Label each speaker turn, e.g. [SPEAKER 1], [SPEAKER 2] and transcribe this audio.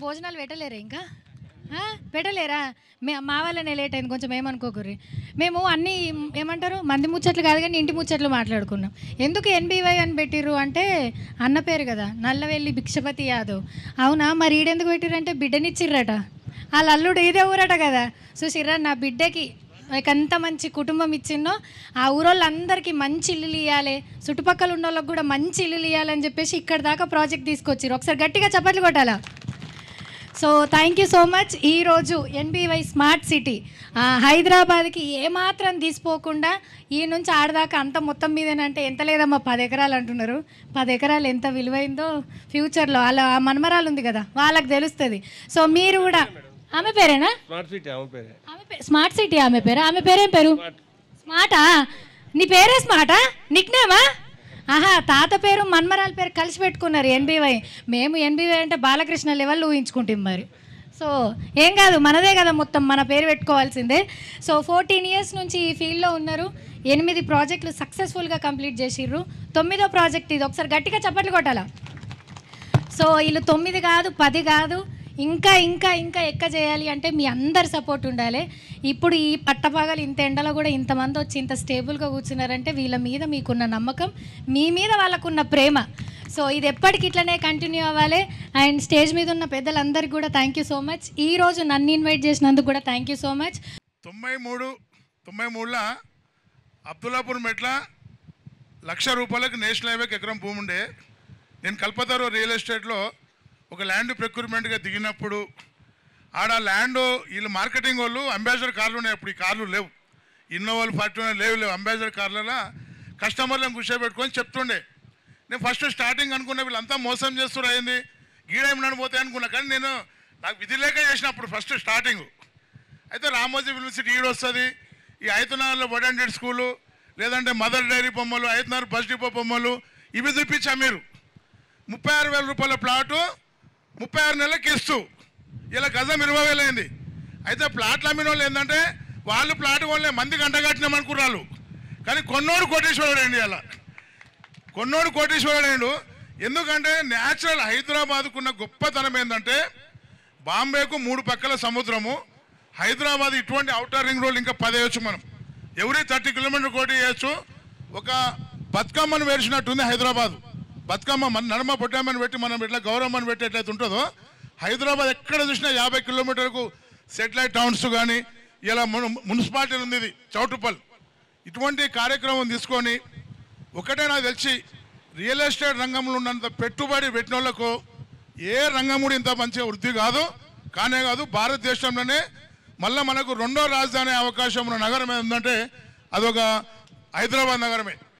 [SPEAKER 1] భోజనాలు పెట్టలేరా ఇంకా ఆ? పెట్టలేరా మే మా వల్లనే లేట్ అయింది కొంచెం ఏమనుకోకుర్రి మేము అన్నీ ఏమంటారు మంది ముచ్చట్లు కాదు కానీ ఇంటి ముచ్చట్లు మాట్లాడుకున్నాం ఎందుకు ఎన్బీవై అని పెట్టిర్రు అంటే అన్న పేరు కదా నల్లవెల్లి భిక్షపతి యాదవ్ అవునా మరి ఈడెందుకు పెట్టిర్రంటే బిడ్డనిచ్చిర్రట వాళ్ళ అల్లుడు ఇదే ఊరట కదా చూసిర్రా నా బిడ్డకి నాకు ఎంత మంచి కుటుంబం ఇచ్చిందో ఆ ఊరోళ్ళందరికీ మంచి ఇల్లులు ఇవ్వాలి చుట్టుపక్కల ఉన్న వాళ్ళకి కూడా మంచి ఇల్లులు ఇవ్వాలని చెప్పేసి ఇక్కడ దాకా ప్రాజెక్ట్ తీసుకొచ్చారు ఒకసారి గట్టిగా చప్పట్లు కొట్టాలా so thank you so much ఈరోజు ఎన్బీవై స్మార్ట్ సిటీ ఆ, హైదరాబాద్కి ఏమాత్రం తీసిపోకుండా ఈ నుంచి ఆడదాకా అంత మొత్తం మీదేనంటే ఎంత లేదమ్మా పది ఎకరాలు అంటున్నారు పది ఎకరాలు ఎంత విలువైందో ఫ్యూచర్లో వాళ్ళ ఆ మనమరాలు ఉంది కదా వాళ్ళకి తెలుస్తుంది సో మీరు కూడా ఆమె పేరేనా
[SPEAKER 2] స్మార్ట్ సిటీ ఆమె పేరే
[SPEAKER 1] ఆమె పే- స్మార్ట్ సిటీ ఆమె పేరు ఆమె పేరేం పేరు స్మార్టా నీ పేరే స్మార్టా నిక్నేమా ఆహా తాత పేరు మన్మరాల పేరు కలిసి పెట్టుకున్నారు ఎన్బీవై మేము ఎన్బీవై అంటే బాలకృష్ణ లెవెల్ ఊహించుకుంటాం మరి సో ఏం కాదు మనదే కదా మొత్తం మన పేరు పెట్టుకోవాల్సిందే సో ఫోర్టీన్ ఇయర్స్ నుంచి ఈ ఫీల్డ్లో ఉన్నారు ఎనిమిది ప్రాజెక్టులు సక్సెస్ఫుల్గా కంప్లీట్ చేసిర్రు తొమ్మిదో ప్రాజెక్ట్ ఇది ఒకసారి గట్టిగా చప్పట్లు కొట్టాలా సో వీళ్ళు తొమ్మిది కాదు పది కాదు ఇంకా ఇంకా ఇంకా ఎక్క చేయాలి అంటే మీ అందరి సపోర్ట్ ఉండాలి ఇప్పుడు ఈ పట్టపగలు ఇంత ఎండలో కూడా ఇంతమంది వచ్చి ఇంత స్టేబుల్గా కూర్చున్నారంటే వీళ్ళ మీద మీకున్న నమ్మకం మీ మీద వాళ్ళకున్న ప్రేమ సో ఇది ఎప్పటికి ఇట్లనే కంటిన్యూ అవ్వాలి అండ్ స్టేజ్ మీద ఉన్న పెద్దలందరికీ కూడా థ్యాంక్ యూ సో మచ్ ఈ రోజు నన్ను ఇన్వైట్ చేసినందుకు కూడా థ్యాంక్ యూ సో మచ్
[SPEAKER 3] తొంభై మూడు తొంభై మూడులో అబ్దుల్లాపూర్ మెట్ల లక్ష రూపాయలకు నేషనల్ హైవేకి ఎకరం భూమి ఉండే నేను కల్పతారు రియల్ ఎస్టేట్లో ఒక ల్యాండ్ ప్రొక్యూర్మెంట్గా దిగినప్పుడు ఆడ ల్యాండ్ వీళ్ళు మార్కెటింగ్ వాళ్ళు అంబాసిడర్ కార్లు ఉన్నాయి అప్పుడు ఈ కార్లు లేవు ఇన్నోవాలు ఫార్చునర్ లేవు లేవు అంబాసిడర్ కార్లలో కస్టమర్లను కూర్చోబెట్టుకొని చెప్తుండే నేను ఫస్ట్ స్టార్టింగ్ అనుకున్న వీళ్ళంతా మోసం చేస్తున్నారు అయింది గీడేమి నడిపోతాయి అనుకున్నా కానీ నేను నాకు విధి లేక చేసినప్పుడు ఫస్ట్ స్టార్టింగ్ అయితే రామోజీ యూనివర్సిటీ ఈడ వస్తుంది ఈ ఐతనార్లో వడ్ హండ్రెడ్ స్కూలు లేదంటే మదర్ డైరీ బొమ్మలు ఐతనార్ బస్ డిపో బొమ్మలు ఇవి చూపించా మీరు ముప్పై ఆరు వేల రూపాయల ప్లాటు ముప్పై ఆరు నెలలకి ఇస్తూ ఇలా గజం ఇరవై వేలు అయింది అయితే ప్లాట్లు అమ్మిన వాళ్ళు ఏంటంటే వాళ్ళు ప్లాట్ వాళ్ళే మందికి అంటగట్టినాం అనుకున్నారు కానీ కొన్నోడు కోటేశ్వరుడు అండి అలా కొన్నోడు కోటేశ్వరుడు ఎందుకంటే న్యాచురల్ హైదరాబాద్కున్న గొప్పతనం ఏంటంటే బాంబేకు మూడు పక్కల సముద్రము హైదరాబాద్ ఇటువంటి అవుటర్ రింగ్ రోడ్ ఇంకా పదేయచ్చు మనం ఎవరీ థర్టీ కిలోమీటర్ కోటి వేయచ్చు ఒక బతుకమ్మను వేసినట్టుంది హైదరాబాద్ బతుకమ్మ మన నడమ పొట్టమ్మని పెట్టి మనం ఇట్లా గౌరమ్మని పెట్టి ఎట్లయితే ఉంటుందో హైదరాబాద్ ఎక్కడ చూసినా యాభై కిలోమీటర్లకు సెటిలైట్ టౌన్స్ కానీ ఇలా మున్- మున్సిపాలిటీ ఉంది ఇది చౌటుపల్ ఇటువంటి కార్యక్రమం తీసుకొని ఒకటే నాకు తెలిసి రియల్ ఎస్టేట్ రంగంలో ఉన్నంత పెట్టుబడి పెట్టిన వాళ్ళకు ఏ రంగం కూడా ఇంత మంచిగా వృద్ధి కాదు కానే కాదు భారతదేశంలోనే మళ్ళీ మనకు రెండో రాజధాని అవకాశం ఉన్న నగరం ఏంటంటే అదొక హైదరాబాద్ నగరమే